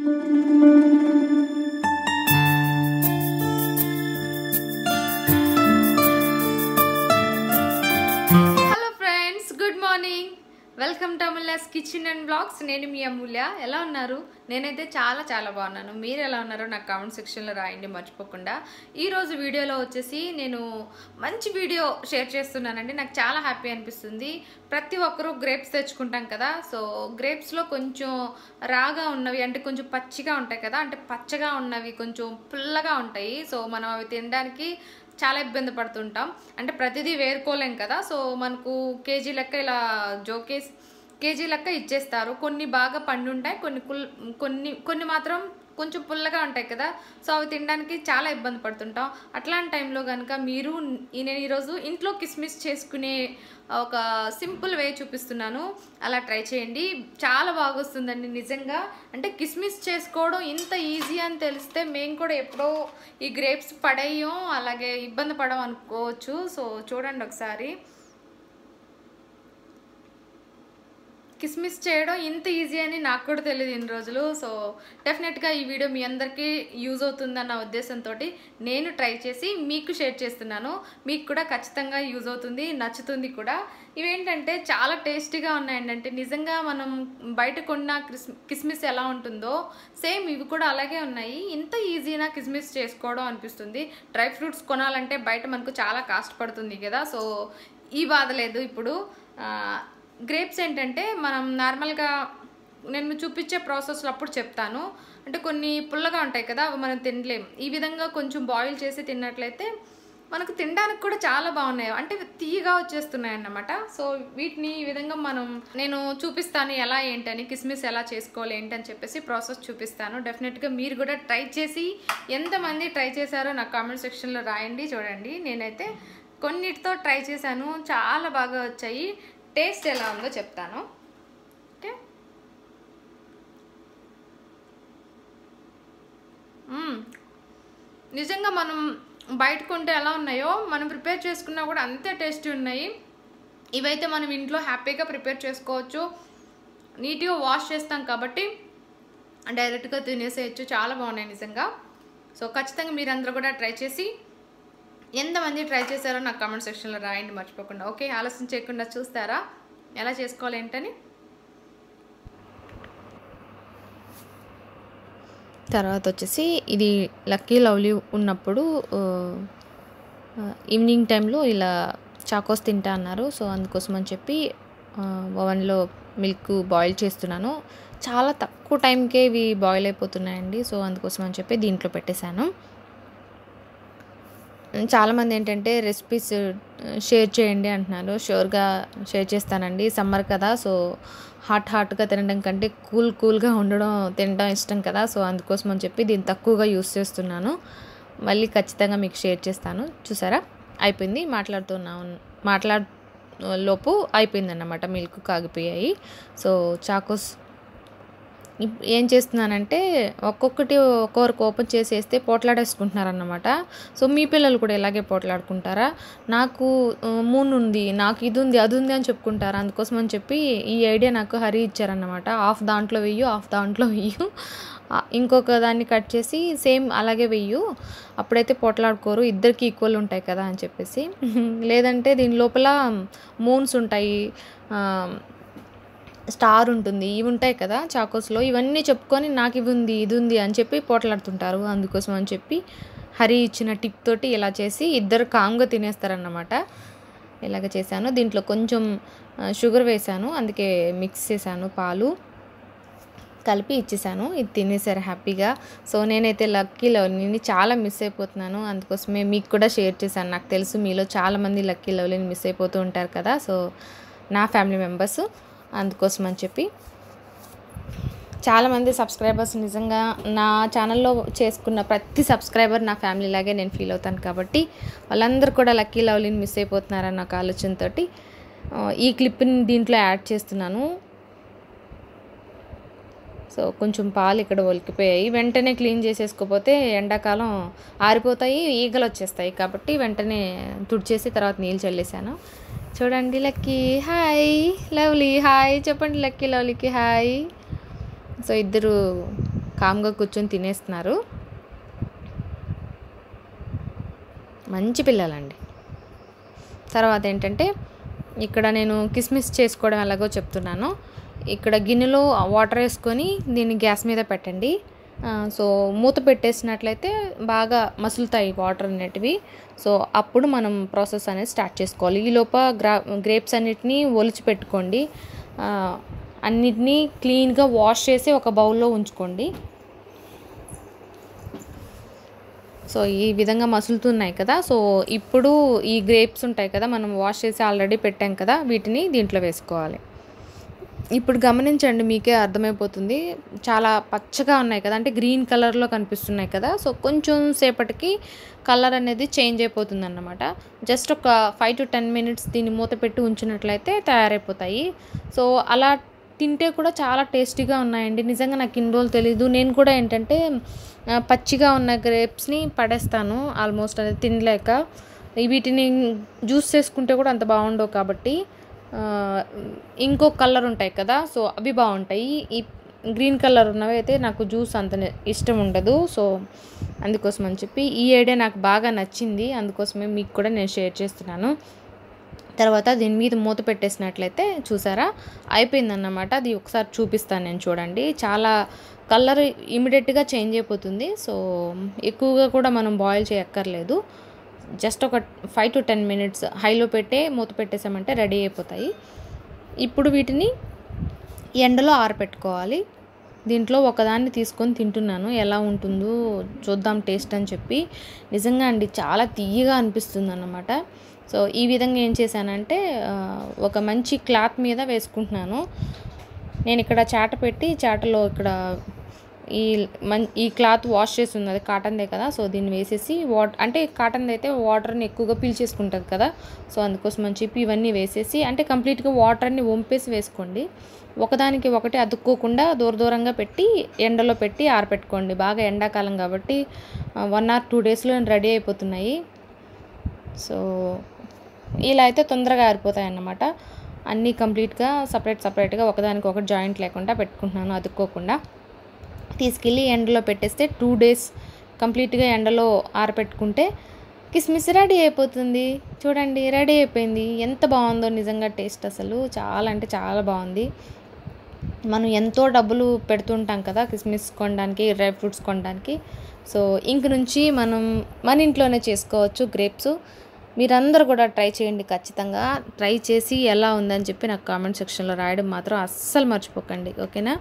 Hello friends good morning welcome to Amulya's kitchen and blogs నేను మీ అమూల్య ఎలా ఉన్నారు నేనైతే చాలా చాలా బాగున్నాను మీరు ఎలా ఉన్నారో నాకు కామెంట్ సెక్షన్లో రాయండి మర్చిపోకుండా ఈరోజు వీడియోలో వచ్చేసి నేను మంచి వీడియో షేర్ చేస్తున్నానండి నాకు చాలా హ్యాపీ అనిపిస్తుంది ప్రతి ఒక్కరూ గ్రేప్స్ తెచ్చుకుంటాం కదా సో గ్రేప్స్లో కొంచెం రాగా ఉన్నవి అంటే కొంచెం పచ్చిగా ఉంటాయి కదా అంటే పచ్చగా ఉన్నవి కొంచెం పుల్లగా ఉంటాయి సో మనం అవి తినడానికి చాలా ఇబ్బంది పడుతుంటాం అంటే ప్రతిదీ వేరుకోలేం కదా సో మనకు కేజీ లెక్క ఇలా జోకేసి కేజీ లెక్క ఇచ్చేస్తారు కొన్ని బాగా పండుంటాయి కొన్ని కుల్ కొన్ని కొన్ని మాత్రం కొంచెం పుల్లగా ఉంటాయి కదా సో అవి తినడానికి చాలా ఇబ్బంది పడుతుంటాం అట్లాంటి టైంలో కనుక మీరు ఈ- నేను ఈరోజు ఇంట్లో కిస్మిస్ చేసుకునే ఒక సింపుల్ వే చూపిస్తున్నాను అలా ట్రై చేయండి చాలా బాగా వస్తుందండి నిజంగా అంటే కిస్మిస్ చేసుకోవడం ఇంత ఈజీ అని తెలిస్తే మేము కూడా ఎప్పుడో ఈ గ్రేప్స్ పడేయం అలాగే ఇబ్బంది పడం అనుకోవచ్చు సో చూడండి ఒకసారి కిస్మిస్ చేయడం ఇంత ఈజీ అని నాకు కూడా తెలియదు ఇన్ని రోజులు సో డెఫినెట్గా ఈ వీడియో మీ అందరికీ యూజ్ అవుతుందన్న ఉద్దేశంతో నేను ట్రై చేసి మీకు షేర్ చేస్తున్నాను మీకు కూడా ఖచ్చితంగా యూజ్ అవుతుంది నచ్చుతుంది కూడా ఇవేంటంటే చాలా టేస్టీగా ఉన్నాయండి అంటే నిజంగా మనం బయట కొన్న క్రిస్ కిస్మిస్ ఎలా ఉంటుందో సేమ్ ఇవి కూడా అలాగే ఉన్నాయి ఇంత ఈజీనా కిస్మిస్ చేసుకోవడం అనిపిస్తుంది డ్రై ఫ్రూట్స్ కొనాలంటే బయట మనకు చాలా కాస్ట్ పడుతుంది కదా సో ఈ బాధ లేదు ఇప్పుడు ఆ, గ్రేప్స్ ఏంటంటే మనం నార్మల్గా నేను చూపించే ప్రాసెస్లో అప్పుడు చెప్తాను అంటే కొన్ని పుల్లగా ఉంటాయి కదా అవి మనం తినలేం ఈ విధంగా కొంచెం బాయిల్ చేసి తిన్నట్లయితే మనకు తినడానికి కూడా చాలా బాగున్నాయి అంటే తీయగా వచ్చేస్తున్నాయి అన్నమాట సో వీటిని ఈ విధంగా మనం నేను చూపిస్తాను ఎలా ఏంటని కిస్మిస్ ఎలా చేసుకోవాలి ఏంటని చెప్పేసి ప్రాసెస్ చూపిస్తాను డెఫినెట్గా మీరు కూడా ట్రై చేసి ఎంతమంది ట్రై చేశారో నాకు కామెంట్ సెక్షన్లో రాయండి చూడండి నేనైతే కొన్నిటితో ట్రై చేశాను చాలా బాగా వచ్చాయి టేస్ట్ ఎలా ఉందో చెప్తాను ఓకే మ్మ్. నిజంగా మనం బయట కొంటే ఎలా ఉన్నాయో మనం ప్రిపేర్ చేసుకున్నా కూడా అంతే టేస్టీ ఉన్నాయి ఇవైతే మనం ఇంట్లో హ్యాపీగా ప్రిపేర్ చేసుకోవచ్చు నీట్గా వాష్ చేస్తాం కాబట్టి డైరెక్ట్గా తినేసేయచ్చు చాలా బాగున్నాయి నిజంగా సో ఖచ్చితంగా మీరందరూ కూడా ట్రై చేసి ఎంతమంది ట్రై చేశారో నాకు కామెంట్ సెక్షన్లో రాయండి మర్చిపోకుండా ఓకే ఆలస్యం చేయకుండా చూస్తారా ఎలా చేసుకోవాలి ఏంటని తర్వాత వచ్చేసి ఇది లక్కీ లవ్లీ ఉన్నప్పుడు ఆ, ఆ, ఈవినింగ్ టైంలో ఇలా చాకోస్ తింటా అన్నారు సో అందుకోసం అని చెప్పి ఆ, ఓవెన్లో మిల్క్ బాయిల్ చేస్తున్నాను చాలా తక్కువ టైంకే ఇవి బాయిల్ అయిపోతున్నాయండి సో అందుకోసం అని చెప్పి దీంట్లో పెట్టేశాను చాలామంది ఏంటంటే రెసిపీస్ షేర్ చేయండి అంటున్నారు షూర్గా షేర్ చేస్తానండి సమ్మర్ కదా సో హాట్ హాట్గా తినడం కంటే కూల్ కూల్గా ఉండడం తినడం ఇష్టం కదా సో అందుకోసం అని చెప్పి దీన్ని తక్కువగా యూస్ చేస్తున్నాను మళ్ళీ ఖచ్చితంగా మీకు షేర్ చేస్తాను చూసారా అయిపోయింది మాట్లాడుతున్నాను మాట్లాడు లోపు అయిపోయింది అన్నమాట మిల్క్ కాగిపోయాయి సో చాకోస్ ఇప్- ఏం చేస్తున్నానంటే ఒక్కొక్కటి ఒక్కొక్కరికి ఓపెన్ చేసేస్తే పోట్లాడేసుకుంటున్నారన్నమాట సో మీ పిల్లలు కూడా ఇలాగే పోట్లాడుకుంటారా నాకు ఆ, మూన్ ఉంది నాకు ఇది ఉంది అది ఉంది అని చెప్పుకుంటారు అందుకోసం అని చెప్పి ఈ ఐడియా నాకు హరి ఇచ్చారన్నమాట హాఫ్ దాంట్లో వెయ్యు హాఫ్ దాంట్లో వెయ్యు ఆ, ఇంకొక దాన్ని కట్ చేసి సేమ్ అలాగే వెయ్యు అప్పుడైతే పోట్లాడుకోరు ఇద్దరికి ఈక్వల్ ఉంటాయి కదా అని చెప్పేసి లేదంటే దీని లోపల మూన్స్ ఉంటాయి ఆ, స్టార్ ఉంటుంది ఇవి ఉంటాయి కదా చాకోస్లో ఇవన్నీ చెప్పుకొని నాకు ఇవి ఉంది ఇది ఉంది అని చెప్పి పోట్లాడుతుంటారు అందుకోసం అని చెప్పి హరి ఇచ్చిన టిప్ తోటి ఇలా చేసి ఇద్దరు కామ్గా తినేస్తారన్నమాట ఇలాగ చేశాను దీంట్లో కొంచెం ఆ, షుగర్ వేశాను అందుకే మిక్స్ చేశాను పాలు కలిపి ఇచ్చేసాను ఇది తినేసారు హ్యాపీగా సో నేనైతే లక్కీ లవ్లీని చాలా మిస్ అయిపోతున్నాను అందుకోసమే మీకు కూడా షేర్ చేశాను నాకు తెలుసు మీలో చాలామంది లక్కీ లవ్లీని మిస్ అయిపోతూ ఉంటారు కదా సో నా ఫ్యామిలీ మెంబర్స్ అందుకోసం అని చెప్పి చాలామంది సబ్స్క్రైబర్స్ నిజంగా నా ఛానల్లో చేసుకున్న ప్రతి సబ్స్క్రైబర్ నా ఫ్యామిలీ లాగే నేను ఫీల్ అవుతాను కాబట్టి వాళ్ళందరూ కూడా లక్కీ లవ్లీని మిస్ అయిపోతున్నారన్న ఒక ఆలోచనతోటి ఆ, ఈ క్లిప్ని దీంట్లో యాడ్ చేస్తున్నాను సో కొంచెం పాలు ఇక్కడ ఒలికిపోయాయి వెంటనే క్లీన్ చేసేసుకోపోతే ఎండాకాలం ఆరిపోతాయి ఈగలు వచ్చేస్తాయి కాబట్టి వెంటనే తుడిచేసి తర్వాత నీళ్ళు చల్లేసాను చూడండి లక్కీ హాయ్ లవ్లీ హాయ్ చెప్పండి లక్కీ లవ్లీకి హాయ్ సో ఇద్దరు కామ్గా కూర్చొని తినేస్తున్నారు మంచి పిల్లలండి తర్వాత ఏంటంటే ఇక్కడ నేను కిస్మిస్ చేసుకోవడం ఎలాగో చెప్తున్నాను ఇక్కడ గిన్నెలో వాటర్ వేసుకొని దీన్ని గ్యాస్ మీద పెట్టండి ఆ, సో మూత పెట్టేసినట్లయితే బాగా మసులుతాయి వాటర్ అనేటివి సో అప్పుడు మనం ప్రాసెస్ అనేది స్టార్ట్ చేసుకోవాలి ఈ లోప గ్రా గ్రేప్స్ అన్నిటినీ ఒలిచి పెట్టుకోండి ఆ, అన్నిటినీ క్లీన్గా వాష్ చేసి ఒక బౌల్లో ఉంచుకోండి సో ఈ విధంగా మసులుతున్నాయి కదా సో ఇప్పుడు ఈ గ్రేప్స్ ఉంటాయి కదా మనం వాష్ చేసి ఆల్రెడీ పెట్టాం కదా వీటిని దీంట్లో వేసుకోవాలి ఇప్పుడు గమనించండి మీకే అర్థమైపోతుంది చాలా పచ్చగా ఉన్నాయి కదా అంటే గ్రీన్ కలర్లో కనిపిస్తున్నాయి కదా సో కొంచెం సేపటికి కలర్ అనేది చేంజ్ అయిపోతుంది అన్నమాట జస్ట్ ఒక ఫైవ్ టు టెన్ మినిట్స్ దీన్ని మూత పెట్టి ఉంచినట్లయితే తయారైపోతాయి సో అలా తింటే కూడా చాలా టేస్టీగా ఉన్నాయండి నిజంగా నాకు ఇన్ని రోజులు తెలీదు నేను కూడా ఏంటంటే ఆ, పచ్చిగా ఉన్న గ్రేప్స్ని పడేస్తాను ఆల్మోస్ట్ అది తినలేక ఈ వీటిని జ్యూస్ చేసుకుంటే కూడా అంత బాగుండవు కాబట్టి ఆ, ఇంకో కలర్ ఉంటాయి కదా సో అవి బాగుంటాయి ఈ గ్రీన్ కలర్ ఉన్నవి అయితే నాకు జ్యూస్ అంత నే- ఇష్టం ఉండదు సో అందుకోసం అని చెప్పి ఈ ఐడియా నాకు బాగా నచ్చింది అందుకోసమే మీకు కూడా నేను షేర్ చేస్తున్నాను తర్వాత దీని మీద మూత పెట్టేసినట్లయితే చూసారా అయిపోయిందన్నమాట అది ఒకసారి చూపిస్తాను నేను చూడండి చాలా కలర్ ఇమీడియట్గా చేంజ్ అయిపోతుంది సో ఎక్కువగా కూడా మనం బాయిల్ చేయక్కర్లేదు జస్ట్ ఒక ఫైవ్ టు టెన్ మినిట్స్ హైలో పెట్టే మూత పెట్టేసామంటే రెడీ అయిపోతాయి ఇప్పుడు వీటిని ఎండలో ఆరపెట్టుకోవాలి దీంట్లో ఒకదాన్ని తీసుకొని తింటున్నాను ఎలా ఉంటుందో చూద్దాం టేస్ట్ అని చెప్పి నిజంగా అండి చాలా తీయగా అనిపిస్తుంది అన్నమాట సో ఈ విధంగా ఏం చేశానంటే ఆ, ఒక మంచి క్లాత్ మీద వేసుకుంటున్నాను నేను ఇక్కడ చాట పెట్టి చాటలో ఇక్కడ ఈ మన్ ఈ క్లాత్ వాష్ చేసి ఉన్నది కాటన్దే కదా సో దీన్ని వేసేసి వాట్ అంటే కాటన్ది అయితే వాటర్ని ఎక్కువగా పీల్చేసుకుంటుంది కదా సో అందుకోసం అని చెప్పి ఇవన్నీ వేసేసి అంటే కంప్లీట్గా వాటర్ని వంపేసి వేసుకోండి ఒకదానికి ఒకటి అతుక్కోకుండా దూర దూరంగా పెట్టి ఎండలో పెట్టి ఆరపెట్టుకోండి బాగా ఎండాకాలం కాబట్టి వన్ ఆర్ టూ డేస్లో రెడీ అయిపోతున్నాయి సో ఇలా అయితే తొందరగా ఆరిపోతాయి అన్నమాట అన్నీ కంప్లీట్గా సపరేట్ సపరేట్గా ఒకదానికి ఒకటి జాయింట్ లేకుండా పెట్టుకుంటున్నాను అతుక్కోకుండా తీసుకెళ్ళి ఎండలో పెట్టేస్తే టూ డేస్ కంప్లీట్గా ఎండలో ఆరపెట్టుకుంటే కిస్మిస్ రెడీ అయిపోతుంది చూడండి రెడీ అయిపోయింది ఎంత బాగుందో నిజంగా టేస్ట్ అసలు చాలా అంటే చాలా బాగుంది మనం ఎంతో డబ్బులు పెడుతుంటాం కదా కిస్మిస్ కొనడానికి డ్రై ఫ్రూట్స్ కొనడానికి సో ఇంక నుంచి మనం మన ఇంట్లోనే చేసుకోవచ్చు గ్రేప్స్ మీరందరూ కూడా ట్రై చేయండి ఖచ్చితంగా ట్రై చేసి ఎలా ఉందని చెప్పి నాకు కామెంట్ సెక్షన్లో రాయడం మాత్రం అస్సలు మర్చిపోకండి ఓకేనా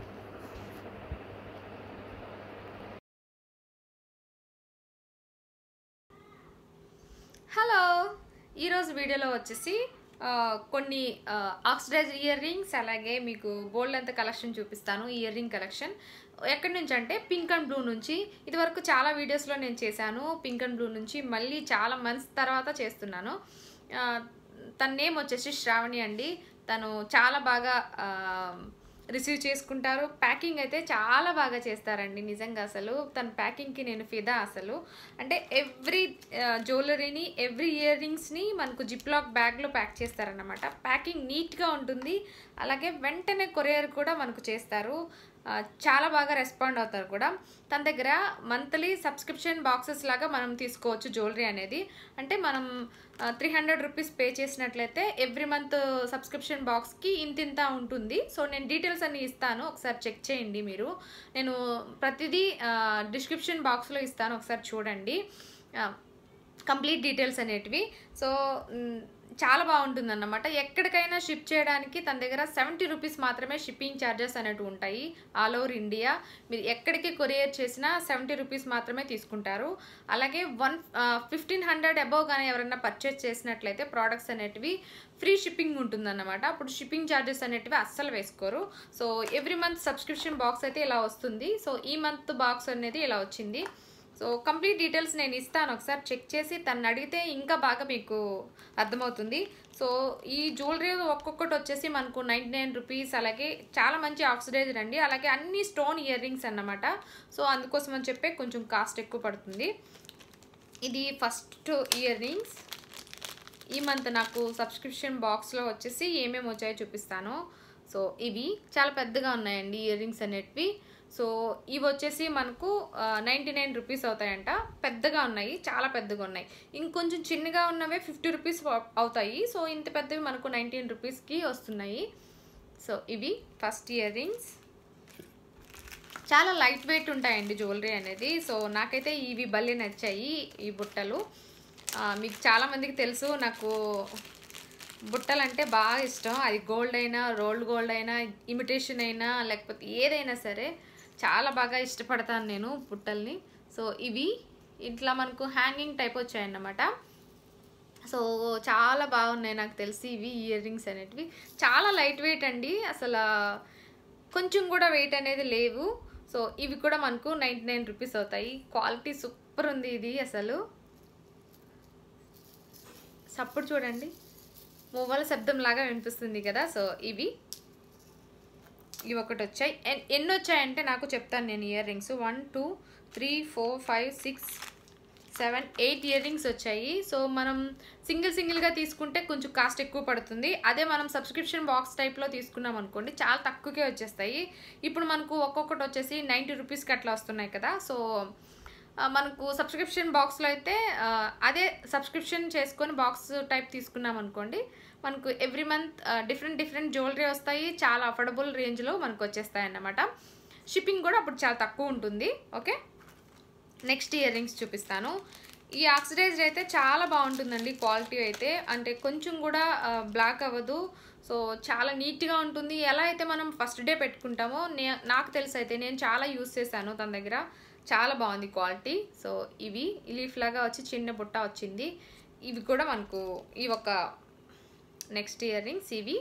హలో ఈరోజు వీడియోలో వచ్చేసి ఆ, కొన్ని ఆక్సిడైజ్ ఇయర్ రింగ్స్ అలాగే మీకు బోల్డ్ అంత కలెక్షన్ చూపిస్తాను ఇయర్ రింగ్ కలెక్షన్ ఎక్కడి నుంచి అంటే పింక్ అండ్ బ్లూ నుంచి ఇదివరకు చాలా వీడియోస్లో నేను చేశాను పింక్ అండ్ బ్లూ నుంచి మళ్ళీ చాలా మంత్స్ తర్వాత చేస్తున్నాను ఆ, తన నేమ్ వచ్చేసి శ్రావణి అండి తను చాలా బాగా ఆ, రిసీవ్ చేసుకుంటారు ప్యాకింగ్ అయితే చాలా బాగా చేస్తారండి నిజంగా అసలు తన ప్యాకింగ్కి నేను ఫిదా అసలు అంటే ఎవ్రీ జ్యువెలరీని ఎవ్రీ ఇయర్ రింగ్స్ని మనకు జిప్లాక్ బ్యాగ్లో ప్యాక్ చేస్తారన్నమాట ప్యాకింగ్ నీట్గా ఉంటుంది అలాగే వెంటనే కొరియర్ కూడా మనకు చేస్తారు ఆ, చాలా బాగా రెస్పాండ్ అవుతారు కూడా తన దగ్గర మంత్లీ సబ్స్క్రిప్షన్ బాక్సెస్ లాగా మనం తీసుకోవచ్చు జ్యువెలరీ అనేది అంటే మనం త్రీ హండ్రెడ్ రూపీస్ పే చేసినట్లయితే ఎవ్రీ మంత్ సబ్స్క్రిప్షన్ బాక్స్కి ఇంతింత ఉంటుంది సో నేను డీటెయిల్స్ అన్ని ఇస్తాను ఒకసారి చెక్ చేయండి మీరు నేను ప్రతిదీ డిస్క్రిప్షన్ బాక్స్లో ఇస్తాను ఒకసారి చూడండి కంప్లీట్ డీటెయిల్స్ అనేటివి సో మ్, చాలా బాగుంటుంది అన్నమాట ఎక్కడికైనా షిప్ చేయడానికి తన దగ్గర సెవెంటీ రూపీస్ మాత్రమే షిప్పింగ్ ఛార్జెస్ అనేవి ఉంటాయి ఆల్ ఓవర్ ఇండియా మీరు ఎక్కడికి కొరియర్ చేసినా సెవెంటీ రూపీస్ మాత్రమే తీసుకుంటారు అలాగే వన్ ఫిఫ్టీన్ హండ్రెడ్ అబోవ్ కానీ ఎవరైనా పర్చేస్ చేసినట్లయితే ప్రోడక్ట్స్ అనేటివి ఫ్రీ షిప్పింగ్ ఉంటుందన్నమాట అప్పుడు షిప్పింగ్ ఛార్జెస్ అనేటివి అస్సలు వేసుకోరు so every month subscription box అయితే ఇలా వస్తుంది సో ఈ మంత్ బాక్స్ అనేది ఇలా వచ్చింది సో కంప్లీట్ డీటెయిల్స్ నేను ఇస్తాను ఒకసారి చెక్ చేసి తను అడిగితే ఇంకా బాగా మీకు అర్థమవుతుంది సో ఈ జ్యువెలరీ ఒక్కొక్కటి వచ్చేసి మనకు నైంటీ నైన్ రూపీస్ అలాగే చాలా మంచి ఆక్సిడైజర్ అండి అలాగే అన్ని స్టోన్ ఇయర్ రింగ్స్ అన్నమాట సో అందుకోసం అని చెప్పి కొంచెం కాస్ట్ ఎక్కువ పడుతుంది ఇది ఫస్ట్ ఇయర్ రింగ్స్ ఈ మంత్ నాకు సబ్స్క్రిప్షన్ బాక్స్లో వచ్చేసి ఏమేమి వచ్చాయో చూపిస్తాను సో ఇవి చాలా పెద్దగా ఉన్నాయండి ఇయర్ రింగ్స్ అనేటివి సో ఇవి వచ్చేసి మనకు నైంటీ నైన్ రూపీస్ అవుతాయంట పెద్దగా ఉన్నాయి చాలా పెద్దగా ఉన్నాయి ఇంకొంచెం చిన్నగా ఉన్నవే ఫిఫ్టీ రూపీస్ అవుతాయి సో ఇంత పెద్దవి మనకు నైన్టీన్ రూపీస్కి వస్తున్నాయి సో ఇవి ఫస్ట్ ఇయర్ రింగ్స్ చాలా లైట్ వెయిట్ ఉంటాయండి జ్యువెలరీ అనేది సో నాకైతే ఇవి భలే నచ్చాయి ఈ బుట్టలు ఆ, మీకు చాలామందికి తెలుసు నాకు బుట్టలు అంటే బాగా ఇష్టం అది గోల్డ్ అయినా రోల్డ్ గోల్డ్ అయినా ఇమిటేషన్ అయినా లేకపోతే ఏదైనా సరే చాలా బాగా ఇష్టపడతాను నేను బుట్టల్ని సో ఇవి ఇట్లా మనకు హ్యాంగింగ్ టైప్ వచ్చాయన్నమాట సో చాలా బాగున్నాయి నాకు తెలిసి ఇవి ఇయర్ రింగ్స్ అనేటివి చాలా లైట్ వెయిట్ అండి అసలు కొంచెం కూడా వెయిట్ అనేది లేవు సో ఇవి కూడా మనకు నైంటీ నైన్ రూపీస్ అవుతాయి క్వాలిటీ సూపర్ ఉంది ఇది అసలు సప్పుడు చూడండి మువ్వల శబ్దం లాగా వినిపిస్తుంది కదా సో ఇవి ఇవి ఒకటి వచ్చాయి ఎన్- ఎన్ని వచ్చాయంటే నాకు చెప్తాను నేను earrings one two three four five six seven eight earrings వచ్చాయి సో మనం సింగిల్ సింగిల్గా తీసుకుంటే కొంచెం కాస్ట్ ఎక్కువ పడుతుంది అదే మనం సబ్స్క్రిప్షన్ బాక్స్ టైప్లో తీసుకున్నాం అనుకోండి చాలా తక్కువకే వచ్చేస్తాయి ఇప్పుడు మనకు ఒక్కొక్కటి వచ్చేసి నైంటీ రూపీస్కి అట్లా వస్తున్నాయి కదా సో ఆ, మనకు సబ్స్క్రిప్షన్ బాక్స్లో అయితే ఆ, అదే సబ్స్క్రిప్షన్ చేసుకొని బాక్స్ టైప్ తీసుకున్నాం అనుకోండి మనకు every month different different jewellery వస్తాయి చాలా అఫోర్డబుల్ రేంజ్లో మనకు వచ్చేస్తాయి అన్నమాట షిప్పింగ్ కూడా అప్పుడు చాలా తక్కువ ఉంటుంది ఓకే నెక్స్ట్ ఇయర్ రింగ్స్ చూపిస్తాను ఈ ఆక్సిడైజ్డ్ అయితే చాలా బాగుంటుందండి క్వాలిటీ అయితే అంటే కొంచెం కూడా బ్లాక్ అవ్వదు సో చాలా నీట్గా ఉంటుంది ఎలా అయితే మనం ఫస్ట్ డే పెట్టుకుంటామో నే నాకు తెలిసి అయితే నేను చాలా యూస్ చేశాను తన దగ్గర చాలా బాగుంది క్వాలిటీ సో ఇవి లీఫ్ లాగా వచ్చి చిన్న బుట్ట వచ్చింది ఇవి కూడా మనకు ఈ ఒక నెక్స్ట్ ఇయర్ రింగ్స్ ఇవి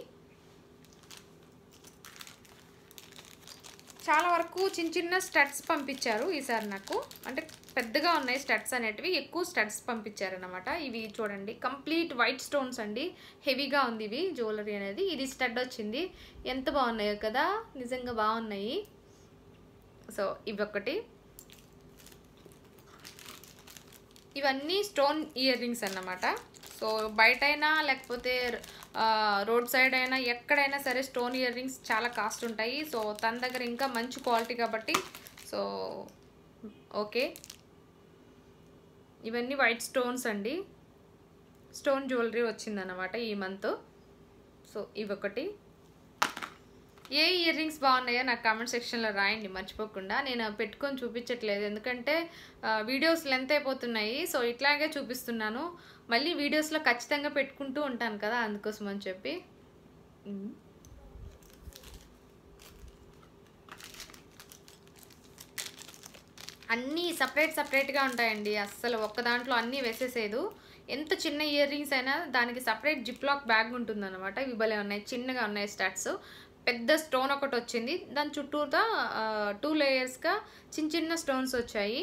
చాలా వరకు చిన్న చిన్న స్టడ్స్ పంపించారు ఈసారి నాకు అంటే పెద్దగా ఉన్నాయి స్టడ్స్ అనేటివి ఎక్కువ స్టడ్స్ పంపించారు అనమాట ఇవి చూడండి కంప్లీట్ వైట్ స్టోన్స్ అండి హెవీగా ఉంది ఇవి జ్యువెలరీ అనేది ఇది స్టడ్ వచ్చింది ఎంత బాగున్నాయో కదా నిజంగా బాగున్నాయి సో ఇవి ఒకటి ఇవన్నీ స్టోన్ ఇయర్ రింగ్స్ అన్నమాట సో బయట అయినా లేకపోతే రోడ్ సైడ్ అయినా ఎక్కడైనా సరే స్టోన్ ఇయర్ రింగ్స్ చాలా కాస్ట్ ఉంటాయి సో తన దగ్గర ఇంకా మంచి క్వాలిటీ కాబట్టి సో ఓకే ఇవన్నీ వైట్ స్టోన్స్ అండి స్టోన్ జ్యువెలరీ వచ్చిందన్నమాట ఈ మంత్ సో ఇవొకటి ఏ ఇయర్ రింగ్స్ బాగున్నాయో నాకు కామెంట్ సెక్షన్లో రాయండి మర్చిపోకుండా నేను పెట్టుకొని చూపించట్లేదు ఎందుకంటే వీడియోస్ లెంత్ అయిపోతున్నాయి సో ఇట్లాగే చూపిస్తున్నాను మళ్ళీ వీడియోస్లో ఖచ్చితంగా పెట్టుకుంటూ ఉంటాను కదా అందుకోసం అని చెప్పి ఉమ్. అన్నీ సపరేట్ సపరేట్గా ఉంటాయండి అస్సలు ఒక్క దాంట్లో అన్నీ వేసేసేదు ఎంత చిన్న ఇయర్ రింగ్స్ అయినా దానికి సపరేట్ జిప్ లాక్ బ్యాగ్ ఉంటుందన్నమాట ఇవి భలే ఉన్నాయి చిన్నగా ఉన్నాయి స్టాట్స్ పెద్ద స్టోన్ ఒకటి వచ్చింది దాని చుట్టూతా టూ లేయర్స్గా చిన్న చిన్న స్టోన్స్ వచ్చాయి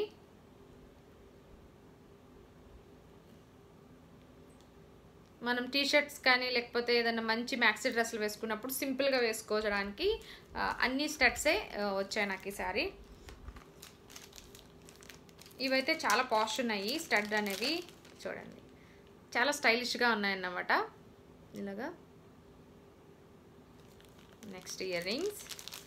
మనం టీ షర్ట్స్ కానీ లేకపోతే ఏదైనా మంచి మ్యాక్సీ డ్రెస్సులు వేసుకున్నప్పుడు సింపుల్గా వేసుకోవడానికి ఆ, అన్ని స్టడ్సే వచ్చాయి నాకు ఈసారి ఇవైతే చాలా పాష్ ఉన్నాయి స్టడ్ అనేవి చూడండి చాలా స్టైలిష్గా ఉన్నాయన్నమాట ఇలాగా నెక్స్ట్ ఇయర్ రింగ్స్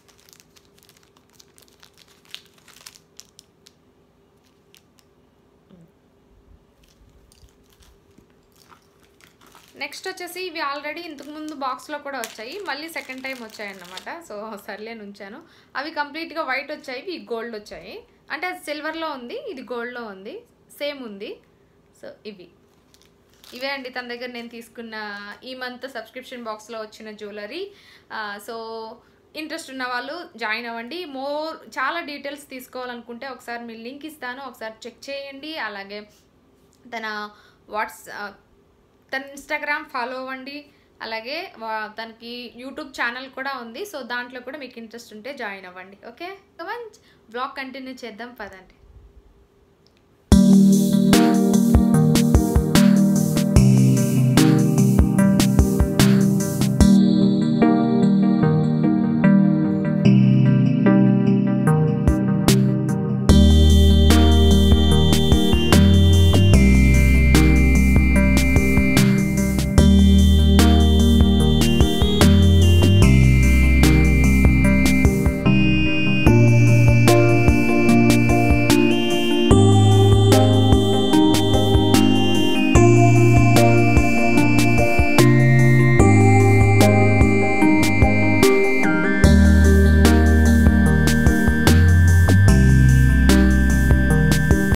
నెక్స్ట్ వచ్చేసి ఇవి ఆల్రెడీ ఇంతకుముందు బాక్స్లో కూడా వచ్చాయి మళ్ళీ సెకండ్ టైం వచ్చాయి అన్నమాట సో సర్లే ఉంచాను అవి కంప్లీట్గా వైట్ వచ్చాయి ఇవి గోల్డ్ వచ్చాయి అంటే అది సిల్వర్లో ఉంది ఇది గోల్డ్లో ఉంది సేమ్ ఉంది సో ఇవి ఇవే అండి తన దగ్గర నేను తీసుకున్న ఈ మంత్ సబ్స్క్రిప్షన్ బాక్స్లో వచ్చిన జ్యువెలరీ సో ఇంట్రెస్ట్ ఉన్న వాళ్ళు జాయిన్ అవ్వండి మోర్ చాలా డీటెయిల్స్ తీసుకోవాలనుకుంటే ఒకసారి మీ లింక్ ఇస్తాను ఒకసారి చెక్ చేయండి అలాగే తన వాట్స్ తన ఇన్స్టాగ్రామ్ ఫాలో అవ్వండి అలాగే వా- తనకి యూట్యూబ్ ఛానల్ కూడా ఉంది సో దాంట్లో కూడా మీకు ఇంట్రెస్ట్ ఉంటే జాయిన్ అవ్వండి ఓకే బ్లాగ్ కంటిన్యూ చేద్దాం పదండి